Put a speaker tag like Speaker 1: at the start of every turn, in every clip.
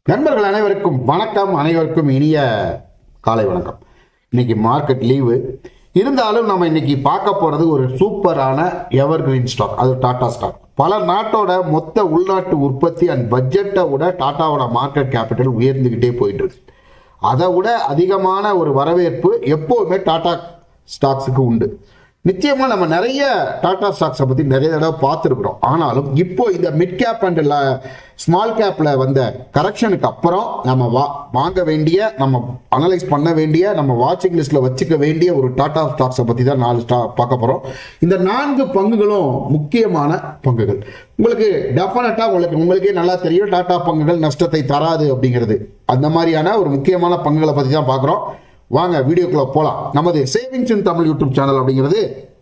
Speaker 1: நண்பர்கள் அனைவருக்கும் வணக்கம் அனைவருக்கும் இனிய காலை வணக்கம் இன்னைக்கு மார்க்கெட் லீவு இருந்தாலும் நம்ம இன்னைக்கு பார்க்க போறது ஒரு சூப்பரான எவர் கிரீன் ஸ்டாக் அது டாடா ஸ்டாக் பல நாட்டோட மொத்த உள்நாட்டு உற்பத்தி அண்ட் பட்ஜெட்டை விட டாட்டாவோட மார்க்கெட் கேபிட்டல் உயர்ந்துகிட்டே போயிட்டு இருக்கு அதை விட அதிகமான ஒரு வரவேற்பு எப்போவுமே டாடா ஸ்டாக்ஸுக்கு உண்டு நிச்சயமா நம்ம நிறைய டாடா ஸ்டாக்ஸை பத்தி நிறைய தடவை பார்த்துருக்குறோம் ஆனாலும் இப்போ இந்த மிட் கேப் அண்ட் ஸ்மால் கேப்ல வந்த கரெக்ஷனுக்கு அப்புறம் நம்ம வா வாங்க வேண்டிய நம்ம அனலைஸ் பண்ண வேண்டிய நம்ம வாட்சிங் லிஸ்ட்ல வச்சுக்க வேண்டிய ஒரு டாடா ஸ்டாக்ஸை பத்தி தான் நாலு ஸ்டா பார்க்க போறோம் இந்த நான்கு பங்குகளும் முக்கியமான பங்குகள் உங்களுக்கு டெஃபினட்டா உங்களுக்கு உங்களுக்கே நல்லா தெரியும் டாடா பங்குகள் நஷ்டத்தை தராது அப்படிங்கிறது அந்த மாதிரியான ஒரு முக்கியமான பங்குகளை பத்தி தான் பார்க்குறோம் வாங்க வீடியோக்குள்ள போலாம் நமது savings in Tamil YouTube channel அப்படிங்கிறது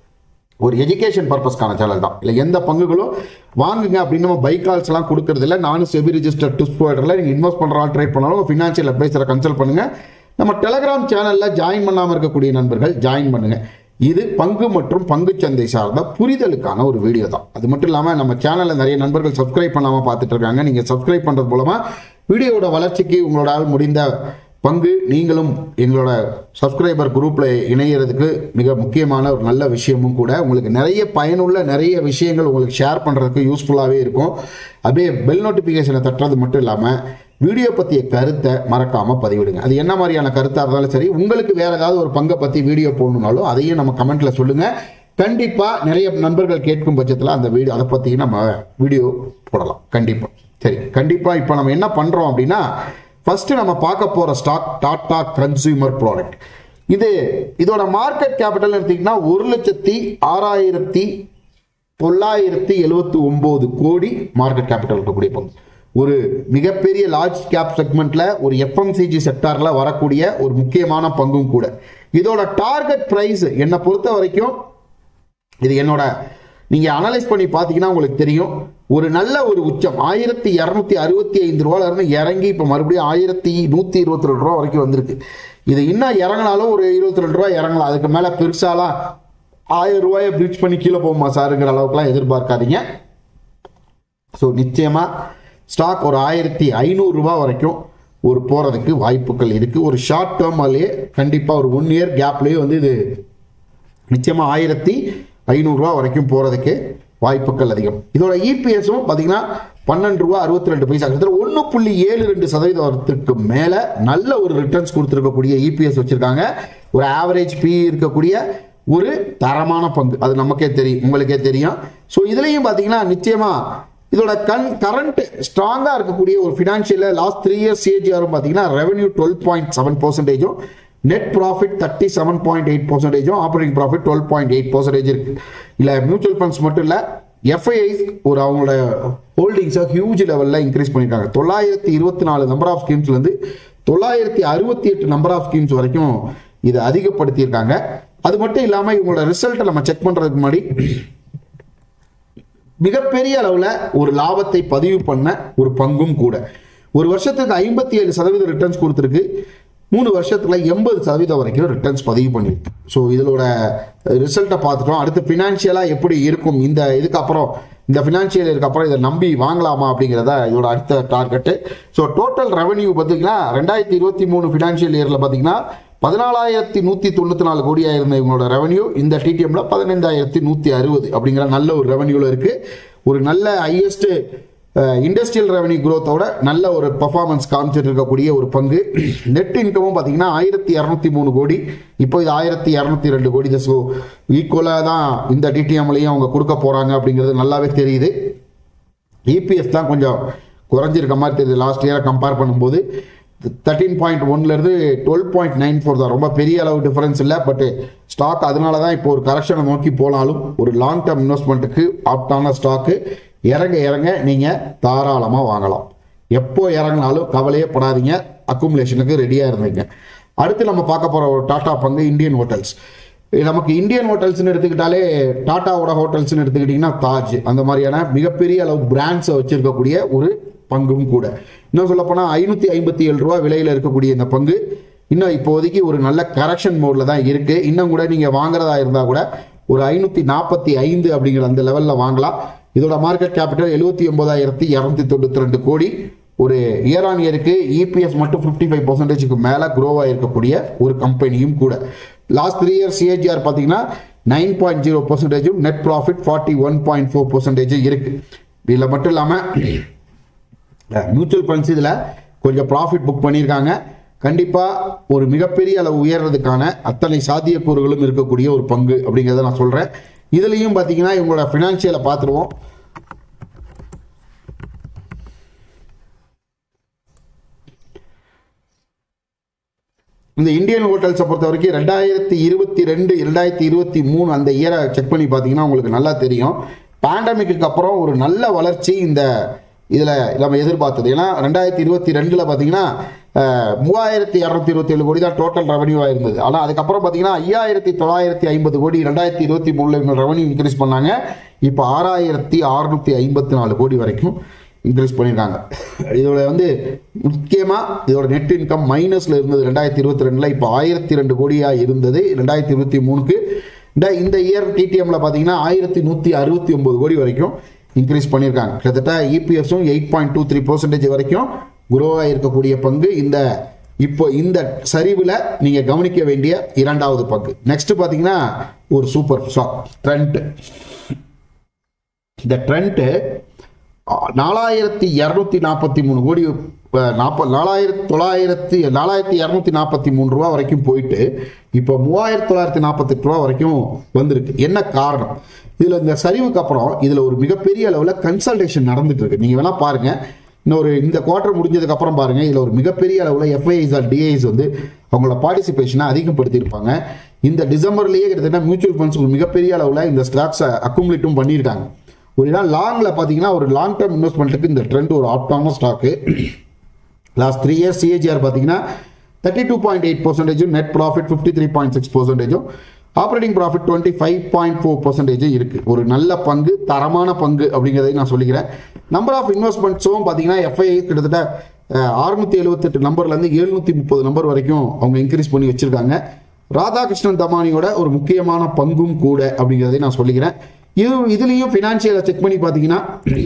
Speaker 1: ஒரு எஜுகேஷன் பர்பஸ்க்கான சேனல் தான் இல்லை எந்த பங்குகளும் வாங்குங்க அப்படின்னு நம்ம பைக் கால்ஸ் எல்லாம் கொடுக்கறது இல்லை நானும் செபி ரிஜிஸ்டர் டிப்ஸ் போய்டல நீங்கள் இன்வெஸ்ட் பண்ணுறாலும் ட்ரேட் பண்ணாலும் ஃபினான்ஷியல் அட்வைசரை கன்சல்ட் பண்ணுங்க நம்ம டெலகிராம் சேனலில் ஜாயின் பண்ணாமல் இருக்கக்கூடிய நண்பர்கள் ஜாயின் பண்ணுங்க இது பங்கு மற்றும் பங்கு சந்தை சார்ந்த புரிதலுக்கான ஒரு வீடியோ தான் அது மட்டும் இல்லாமல் நம்ம சேனலில் நிறைய நண்பர்கள் சப்ஸ்கிரைப் பண்ணாமல் பார்த்துட்டு இருக்காங்க நீங்கள் சப்ஸ்கிரைப் பண்ணுறது மூலமாக வீடியோவோட வளர்ச்சிக்கு உங்களோட முடிந்த பங்கு நீங்களும் எங்களோட சப்ஸ்கிரைபர் குரூப்பில் இணையிறதுக்கு மிக முக்கியமான ஒரு நல்ல விஷயமும் கூட உங்களுக்கு நிறைய பயனுள்ள நிறைய விஷயங்கள் உங்களுக்கு ஷேர் பண்ணுறதுக்கு யூஸ்ஃபுல்லாகவே இருக்கும் அப்படியே பெல் நோட்டிஃபிகேஷனை தட்டுறது மட்டும் இல்லாமல் வீடியோ பற்றிய கருத்தை மறக்காமல் பதிவிடுங்க அது என்ன மாதிரியான கருத்தாக இருந்தாலும் சரி உங்களுக்கு வேற ஏதாவது ஒரு பங்கை பற்றி வீடியோ போடணுனாலும் அதையும் நம்ம கமெண்ட்ல சொல்லுங்கள் கண்டிப்பாக நிறைய நண்பர்கள் கேட்கும் பட்சத்தில் அந்த வீடியோ அதை பற்றி நம்ம வீடியோ போடலாம் கண்டிப்பாக சரி கண்டிப்பாக இப்போ நம்ம என்ன பண்ணுறோம் அப்படின்னா ஃபர்ஸ்ட் நம்ம பார்க்க போற ஸ்டாக் டாடா கன்சூமர் ப்ராடக்ட் இது இதோட மார்க்கெட் கேபிட்டல் எடுத்தீங்கன்னா ஒரு லட்சத்தி ஆறாயிரத்தி தொள்ளாயிரத்தி எழுவத்தி ஒன்பது கோடி மார்க்கெட் கேபிட்டல் இருக்கக்கூடிய பங்கு ஒரு மிகப்பெரிய லார்ஜ் கேப் செக்மெண்ட்ல ஒரு எஃப்எம்சிஜி செக்டார்ல வரக்கூடிய ஒரு முக்கியமான பங்கும் கூட இதோட டார்கெட் பிரைஸ் என்னை பொறுத்த வரைக்கும் இது என்னோட நீங்க அனலைஸ் பண்ணி பார்த்தீங்கன்னா உங்களுக்கு தெரியும் ஒரு நல்ல ஒரு உச்சம் ஆயிரத்தி இரநூத்தி அறுபத்தி ஐந்து ரூபால இருந்து இறங்கி இப்போ மறுபடியும் ஆயிரத்தி நூத்தி இருபத்தி ரெண்டு ரூபா வரைக்கும் வந்திருக்கு இது இன்னும் இறங்கினாலும் ஒரு இருபத்தி ரெண்டு ரூபா இறங்கலாம் அதுக்கு மேல பெருசாலாம் ஆயிரம் ரூபாயை பிரிட்ஜ் பண்ணி கீழே போகுமா சாருங்கிற அளவுக்குலாம் எதிர்பார்க்காதீங்க ஸோ நிச்சயமா ஸ்டாக் ஒரு ஆயிரத்தி ஐநூறு ரூபாய் வரைக்கும் ஒரு போறதுக்கு வாய்ப்புகள் இருக்கு ஒரு ஷார்ட் டேர்ம்லேயே கண்டிப்பா ஒரு ஒன் இயர் கேப்லேயே வந்து இது நிச்சயமா ஆயிரத்தி ஐநூறுரூவா வரைக்கும் போகிறதுக்கு வாய்ப்புகள் அதிகம் இதோட இபிஎஸும் பார்த்தீங்கன்னா பன்னெண்டு ரூபா அறுபத்தி ரெண்டு பைசா கிட்டத்தட்ட ஒன்று புள்ளி ஏழு ரெண்டு சதவீதத்துக்கு மேலே நல்ல ஒரு ரிட்டர்ன்ஸ் கொடுத்துருக்கக்கூடிய இபிஎஸ் வச்சுருக்காங்க ஒரு ஆவரேஜ் பி இருக்கக்கூடிய ஒரு தரமான பங்கு அது நமக்கே தெரியும் உங்களுக்கே தெரியும் ஸோ இதுலேயும் பார்த்தீங்கன்னா நிச்சயமாக இதோட கண் கரண்ட் ஸ்ட்ராங்காக இருக்கக்கூடிய ஒரு ஃபினான்ஷியலில் லாஸ்ட் த்ரீ இயர்ஸ் சிஏஜிஆரும் பார்த்தீங்கன்னா ரெவன்யூ டுவெல் பாயிண்ட் செவன் பர்சன்டேஜும் net profit thirty seven point eight பர்சன்டேஜும் operating profit twelve point eight percentage இருக்கு இல்லை மியூச்சுவல் ஃபண்ட்ஸ் மட்டும் இல்லை எஃப்ஐஐஸ் ஒரு அவங்களோட ஹோல்டிங்ஸை ஹியூஜ் லெவலில் இன்க்ரீஸ் பண்ணியிருக்காங்க தொள்ளாயிரத்தி இருபத்தி நாலு நம்பர் ஆஃப் ஸ்கீம்ஸ்லேருந்து தொள்ளாயிரத்தி அறுபத்தி எட்டு நம்பர் ஆஃப் ஸ்கீம்ஸ் வரைக்கும் இதை அதிகப்படுத்தியிருக்காங்க அது மட்டும் இல்லாமல் இவங்களோட ரிசல்ட்டை நம்ம செக் பண்ணுறதுக்கு முன்னாடி மிகப்பெரிய அளவில் ஒரு லாபத்தை பதிவு பண்ண ஒரு பங்கும் கூட ஒரு வருஷத்துக்கு ஐம்பத்தி ஏழு சதவீத ரிட்டர்ன்ஸ் கொடுத்துருக்கு மூணு வருஷத்துல எண்பது சதவீதம் வரைக்கும் ரிட்டர்ன்ஸ் பதிவு பண்ணிருக்கு ஸோ இதோட ரிசல்ட்டை பார்த்துட்டோம் அடுத்து ஃபினான்ஷியலாக எப்படி இருக்கும் இந்த இதுக்கப்புறம் இந்த ஃபினான்ஷியல் இதுக்கப்புறம் இதை நம்பி வாங்கலாமா அப்படிங்கிறத இதோட அடுத்த டார்கெட்டு ஸோ டோட்டல் ரெவன்யூ பார்த்தீங்கன்னா ரெண்டாயிரத்தி இருபத்தி மூணு ஃபினான்ஷியல் இயரில் பார்த்தீங்கன்னா பதினாலாயிரத்தி நூற்றி தொண்ணூற்றி நாலு கோடியாக இருந்த இவங்களோட ரெவன்யூ இந்த டிடிஎம்ல பதினைந்தாயிரத்தி நூற்றி அறுபது அப்படிங்கிற நல்ல ஒரு ரெவன்யூவில் இருக்குது ஒரு நல்ல ஹையஸ்ட் இண்டஸ்ட்ரியல் ரெவன்யூ குரோத்தோட நல்ல ஒரு பர்ஃபார்மன்ஸ் காமிச்சிட்டு இருக்கக்கூடிய ஒரு பங்கு நெட் இன்கமும் பார்த்தீங்கன்னா ஆயிரத்தி இரநூத்தி மூணு கோடி இப்போ இது ஆயிரத்தி இரநூத்தி ரெண்டு கோடி ஸோ ஈக்குவலாக தான் இந்த டிடிஎம்லையும் அவங்க கொடுக்க போகிறாங்க அப்படிங்கிறது நல்லாவே தெரியுது இபிஎஸ் தான் கொஞ்சம் குறைஞ்சிருக்க மாதிரி தெரியுது லாஸ்ட் இயரை கம்பேர் பண்ணும்போது தேர்ட்டீன் பாயிண்ட் ஒன்லேருந்து டுவெல் பாயிண்ட் நைன் ஃபோர் தான் ரொம்ப பெரிய அளவு டிஃபரன்ஸ் இல்லை பட் ஸ்டாக் அதனால தான் இப்போ ஒரு கரெக்ஷனை நோக்கி போனாலும் ஒரு லாங் டேர்ம் இன்வெஸ்ட்மெண்ட்டுக்கு ஆப்டான ஸ்டாக்கு இறங்க இறங்க நீங்கள் தாராளமாக வாங்கலாம் எப்போ இறங்கினாலும் கவலையே படாதீங்க அக்குமுலேஷனுக்கு ரெடியாக இருந்தீங்க அடுத்து நம்ம பார்க்க போகிற ஒரு டாடா பங்கு இந்தியன் ஹோட்டல்ஸ் நமக்கு இந்தியன் ஹோட்டல்ஸ்னு எடுத்துக்கிட்டாலே டாட்டாவோட ஹோட்டல்ஸ்னு எடுத்துக்கிட்டிங்கன்னா தாஜ் அந்த மாதிரியான மிகப்பெரிய அளவு பிராண்ட்ஸை வச்சிருக்கக்கூடிய ஒரு பங்கும் கூட இன்னும் சொல்லப்போனால் ஐநூற்றி ஐம்பத்தி ஏழு ரூபா விலையில் இருக்கக்கூடிய இந்த பங்கு இன்னும் இப்போதைக்கு ஒரு நல்ல கரெக்ஷன் மோடில் தான் இருக்குது இன்னும் கூட நீங்கள் வாங்குறதா இருந்தால் கூட ஒரு ஐநூற்றி நாற்பத்தி ஐந்து அப்படிங்கிற அந்த லெவலில் வாங்கலாம் இதோட மார்க்கெட் கேபிட்டல் எழுபத்தி ஒன்பதாயிரத்தி இரநூத்தி தொண்ணூற்றி ரெண்டு கோடி ஒரு இயர் ஆன் இயருக்கு இபிஎஸ் மட்டும் ஃபிஃப்டி ஃபைவ் பர்சன்டேஜுக்கு மேலே க்ரோ ஆகிருக்கக்கூடிய ஒரு கம்பெனியும் கூட லாஸ்ட் த்ரீ இயர்ஸ் சிஏஜிஆர் பார்த்தீங்கன்னா நைன் பாயிண்ட் ஜீரோ பர்சன்டேஜும் net profit forty one point four பர்சன்டேஜும் இருக்குது இதில் மட்டும் இல்லாமல் மியூச்சுவல் ஃபண்ட்ஸ் இதில் கொஞ்சம் ப்ராஃபிட் புக் பண்ணியிருக்காங்க கண்டிப்பாக ஒரு மிகப்பெரிய அளவு உயர்றதுக்கான அத்தனை சாத்தியக்கூறுகளும் இருக்கக்கூடிய ஒரு பங்கு அப்படிங்கிறத நான் சொல்கிறேன் இதுலேயும் பார்த்தீங்கன்னா இவங்களோட ஃபினான்ஷியலை பார்த்துருவோம் இந்த இந்தியன் ஹோட்டல்ஸை பொறுத்த வரைக்கும் ரெண்டாயிரத்தி இருபத்தி ரெண்டு ரெண்டாயிரத்தி இருபத்தி மூணு அந்த இயரை செக் பண்ணி பார்த்தீங்கன்னா உங்களுக்கு நல்லா தெரியும் பேண்டமிக்கு அப்புறம் ஒரு நல்ல வளர்ச்சி இந்த இதில் நம்ம எதிர்பார்த்தது ஏன்னா ரெண்டாயிரத்தி இருபத்தி ரெண்டில் பார்த்தீங்கன்னா அஹ், மூவாயிரத்தி இரநூத்தி இருபத்தி ஏழு கோடி தான் டோட்டல் ரெவன்யூவாக இருந்தது ஆனால் அதுக்கப்புறம் பார்த்தீங்கன்னா ஐயாயிரத்தி தொள்ளாயிரத்தி ஐம்பது கோடி ரெண்டாயிரத்தி இருபத்தி மூணில் இவங்க ரெவன்யூ இன்க்ரீஸ் பண்ணாங்க இப்போ ஆறாயிரத்தி அறுநூத்தி ஐம்பத்தி நாலு கோடி வரைக்கும் இன்க்ரீஸ் பண்ணியிருக்காங்க இதோட வந்து முக்கியமாக இதோட நெட் இன்கம் மைனஸில் இருந்தது ரெண்டாயிரத்தி இருபத்தி ரெண்டில் இப்போ ஆயிரத்தி ரெண்டு கோடியாக இருந்தது ரெண்டாயிரத்தி இருபத்தி மூணுக்கு இந்த இந்த இயர் டிடிஎம்ல பார்த்தீங்கன்னா ஆயிரத்தி நூற்றி அறுபத்தி ஒம்பது கோடி வரைக்கும் இன்க்ரீஸ் பண்ணியிருக்காங்க கிட்டத்தட்ட இபிஎஸும் eight point two three percentage வரைக்கும் குரோ இருக்கக்கூடிய பங்கு இந்த இப்போ இந்த சரிவில் நீங்கள் கவனிக்க வேண்டிய இரண்டாவது பங்கு நெக்ஸ்ட் பார்த்தீங்கன்னா ஒரு சூப்பர் ஸ்டாக் ட்ரெண்ட் இந்த ட்ரெண்ட்டு நாலாயிரத்தி இரநூத்தி நாற்பத்தி மூணு கோடி நாற்பது நாலாயிரத்தி தொள்ளாயிரத்தி நாலாயிரத்தி இரநூத்தி நாற்பத்தி மூணு ரூபா வரைக்கும் போயிட்டு இப்போ மூவாயிரத்தி தொள்ளாயிரத்தி நாற்பத்தெட்டு ரூபா வரைக்கும் வந்திருக்கு என்ன காரணம் இதில் இந்த சரிவுக்கு அப்புறம் இதில் ஒரு மிகப்பெரிய அளவில் கன்சல்டேஷன் நடந்துட்டு இருக்கு நீங்கள் வேணால் பாருங்கள் இன்னொரு இந்த குவார்டர் முடிஞ்சதுக்கு அப்புறம் பாருங்க இதில் ஒரு மிகப்பெரிய அளவில் எஃப்ஐஐஸ் ஆர் டிஐஸ் வந்து அவங்களோட பார்ட்டிசிபேஷனை அதிகப்படுத்தியிருப்பாங்க இந்த டிசம்பர்லேயே கிட்டத்தட்ட மியூச்சுவல் ஃபண்ட்ஸ் ஒரு மிகப்பெரிய அளவில் இந்த ஸ்டாக்ஸை அக்குமுலேட்டும் பண்ணியிருக்காங்க ஒரு நாள் லாங்கில் பார்த்தீங்கன்னா ஒரு லாங் டேர்ம் இன்வெஸ்ட்மெண்ட்டுக்கு இந்த ட்ரெண்ட் ஒரு ஆப்டான stock last three years CAGR பார்த்தீங்கன்னா தேர்ட்டி டூ பாயிண்ட் எயிட் பர்சன்டேஜும் net profit fifty three point six பர்சன்டேஜும் operating profit twenty five point four பர்சன்டேஜும் இருக்குது ஒரு நல்ல பங்கு தரமான பங்கு அப்படிங்கிறதை நான் சொல்லிக்கிறேன் நம்பர் ஆஃப் இன்வெஸ்ட்மெண்ட்ஸும் பார்த்தீங்கன்னா எஃப்ஐஐ கிட்டத்தட்ட அறுநூத்தி எழுபத்தெட்டு நம்பர்லேருந்து எழுநூற்றி முப்பது நம்பர் வரைக்கும் அவங்க இன்க்ரீஸ் பண்ணி வச்சுருக்காங்க ராதாகிருஷ்ணன் தமானியோட ஒரு முக்கியமான பங்கும் கூட அப்படிங்கிறதை நான் சொல்லிக்கிறேன் இது இதுலேயும் ஃபினான்ஷியலை செக் பண்ணி பார்த்தீங்கன்னா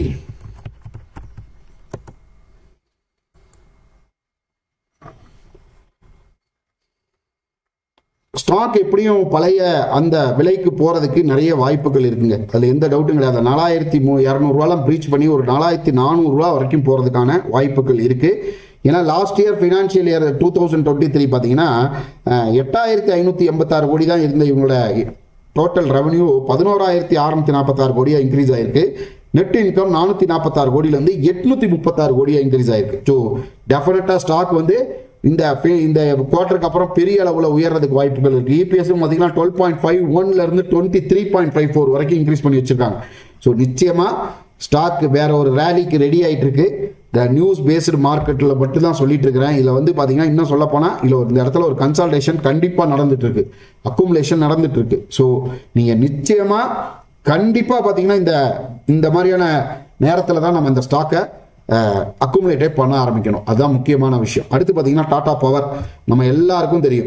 Speaker 1: ஸ்டாக் எப்படியும் பழைய அந்த விலைக்கு போகிறதுக்கு நிறைய வாய்ப்புகள் இருக்குங்க அதில் எந்த டவுட்டும் கிடையாது நாலாயிரத்தி மூ இரநூறுவாலாம் ப்ரீச் பண்ணி ஒரு நாலாயிரத்தி நானூறுரூவா வரைக்கும் போகிறதுக்கான வாய்ப்புகள் இருக்குது ஏன்னா last year financial year two thousand twenty three பார்த்தீங்கன்னா அஹ், எட்டாயிரத்தி ஐநூற்றி எண்பத்தாறு கோடி தான் இருந்த இவங்களோட டோட்டல் ரெவன்யூ பதினோராயிரத்தி அறுநூத்தி நாற்பத்தாறு கோடியாக இன்க்ரீஸ் ஆயிருக்கு நெட் இன்கம் நானூற்றி நாற்பத்தாறு கோடியிலேருந்து எட்நூற்றி முப்பத்தாறு கோடியாக இன்க்ரீஸ் ஆயிருக்கு ஸோ டெஃபினட்டாக ஸ்டாக் வந்து இந்த பே- இந்த குவார்ட்டருக்கு அப்புறம் பெரிய அளவில் உயர்றதுக்கு வாய்ப்புகள் இருக்குது இபிஎஸும் பார்த்தீங்கன்னா டுவெல் பாயிண்ட் ஃபைவ் ஒன்லேருந்து twenty three point five four வரைக்கும் இன்க்ரீஸ் பண்ணி வச்சிருக்காங்க ஸோ நிச்சயமாக ஸ்டாக் வேற ஒரு ரேலிக்கு ரெடி ஆயிட்டு இருக்கு இந்த நியூஸ் பேஸ்டு மார்க்கெட்டில் மட்டும் தான் சொல்லிட்டு இருக்கிறேன் இதில் வந்து பார்த்தீங்கன்னா இன்னும் சொல்ல போனால் இதில் ஒரு இந்த இடத்துல ஒரு கன்சல்டேஷன் கண்டிப்பாக நடந்துட்டு இருக்கு அக்குமுலேஷன் நடந்துட்டு இருக்கு ஸோ நீங்கள் நிச்சயமாக கண்டிப்பாக பார்த்தீங்கன்னா இந்த இந்த மாதிரியான நேரத்தில் தான் நம்ம இந்த ஸ்டாக்கை அக்குமுலேட்டே பண்ண ஆரம்பிக்கணும் அதுதான் முக்கியமான விஷயம் அடுத்து பார்த்தீங்கன்னா டாடா பவர் நம்ம எல்லாருக்கும் தெரியும்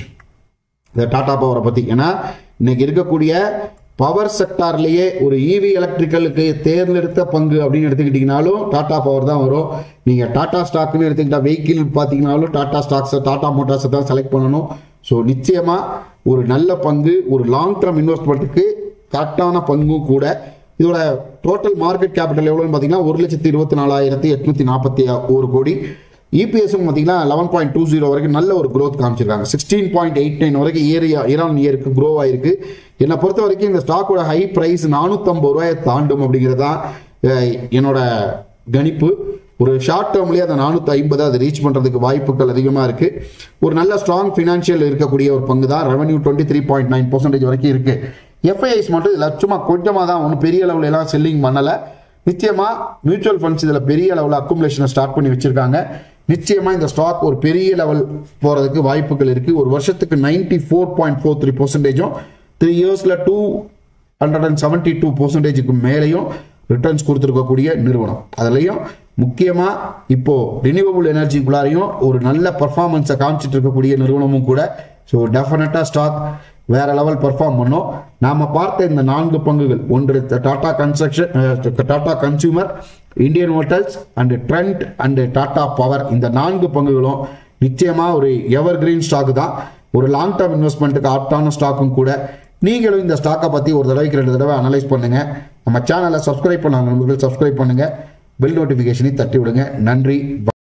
Speaker 1: இந்த டாடா பவரை பற்றி ஏன்னா இன்னைக்கு இருக்கக்கூடிய பவர் செக்டார்லேயே ஒரு இவி எலக்ட்ரிக்கலுக்கு தேர்ந்தெடுத்த பங்கு அப்படின்னு எடுத்துக்கிட்டிங்கனாலும் டாடா பவர் தான் வரும் நீங்கள் டாடா ஸ்டாக்னு எடுத்துக்கிட்டா வெஹிக்கிள் பார்த்தீங்கனாலும் டாடா ஸ்டாக்ஸை டாடா மோட்டார்ஸை தான் செலக்ட் பண்ணணும் ஸோ நிச்சயமாக ஒரு நல்ல பங்கு ஒரு லாங் டேர்ம் இன்வெஸ்ட்மெண்ட்டுக்கு கரெக்டான பங்கும் கூட இதோட டோட்டல் மார்க்கெட் கேபிட்டல் எவ்வளோன்னு பார்த்தீங்கன்னா ஒரு லட்சத்தி இருபத்தி நாலாயிரத்தி எட்நூத்தி நாற்பத்தி ஒரு கோடி இபிஎஸும் பார்த்தீங்கன்னா லெவன் பாயிண்ட் டூ ஜீரோ வரைக்கும் நல்ல ஒரு growth காமிச்சிருக்காங்க சிக்ஸ்டீன் பாயிண்ட் எயிட் நைன் வரைக்கும் இயர் இயரான் இயருக்கு க்ரோ ஆயிருக்கு என்னை பொறுத்த வரைக்கும் இந்த ஸ்டாக்கோட ஹை ப்ரைஸ் நானூற்றம்பது ரூபாயை தாண்டும் அப்படிங்கிறது தான் அஹ், என்னோட கணிப்பு ஒரு ஷார்ட் டேர்ம்லேயே அந்த நானூற்றி ஐம்பது அதை ரீச் பண்ணுறதுக்கு வாய்ப்புகள் அதிகமாக இருக்குது ஒரு நல்ல ஸ்ட்ராங் ஃபினான்ஷியல் இருக்கக்கூடிய ஒரு பங்கு தான் revenue twenty three point nine percentage வரைக்கும் இருக்குது எஃப்ஐஐஸ் மட்டும் இதில் சும்மா கொஞ்சமாக தான் ஒன்றும் பெரிய அளவுல எல்லாம் செல்லிங் பண்ணலை நிச்சயமாக மியூச்சுவல் ஃபண்ட்ஸ் இதில் பெரிய அளவில் அக்குமுலேஷனை ஸ்டார்ட் பண்ணி வச்சிருக்காங்க நிச்சயமாக இந்த ஸ்டாக் ஒரு பெரிய லெவல் போகிறதுக்கு வாய்ப்புகள் இருக்குது ஒரு வருஷத்துக்கு ninety four point four three பர்சன்டேஜும் த்ரீ இயர்ஸில் two hundred and seventy two பர்சன்டேஜுக்கு மேலேயும் ரிட்டர்ன்ஸ் கொடுத்துருக்கக்கூடிய நிறுவனம் அதுலேயும் முக்கியமாக இப்போ ரினியூவபிள் எனர்ஜிக்குள்ளாரையும் ஒரு நல்ல பர்ஃபார்மன்ஸை காமிச்சிட்டு இருக்கக்கூடிய நிறுவனமும் கூட ஸோ டெஃபினட்டாக ஸ்டாக் வேற லெவல் பெர்ஃபார்ம் பண்ணோம் நாம பார்த்த இந்த நான்கு பங்குகள் ஒன்று Tata Construction Tata Consumer Indian Hotels and Trent and Tata Power இந்த நான்கு பங்குகளும் நிச்சயமா ஒரு எவர் கிரீன் ஸ்டாக் தான் ஒரு லாங் டேர்ம் இன்வெஸ்ட்மெண்ட்டுக்கு ஆப்டான ஸ்டாக்கும் கூட நீங்களும் இந்த ஸ்டாக்கை பற்றி ஒரு தடவைக்கு ரெண்டு தடவை அனலைஸ் பண்ணுங்க நம்ம சேனலை சப்ஸ்கிரைப் பண்ணாங்க நண்பர்கள் சப்ஸ்கிரைப் பண்ணுங்க பெல் நோட்டிஃபிகேஷனை தட்டி விடுங்க நன்றி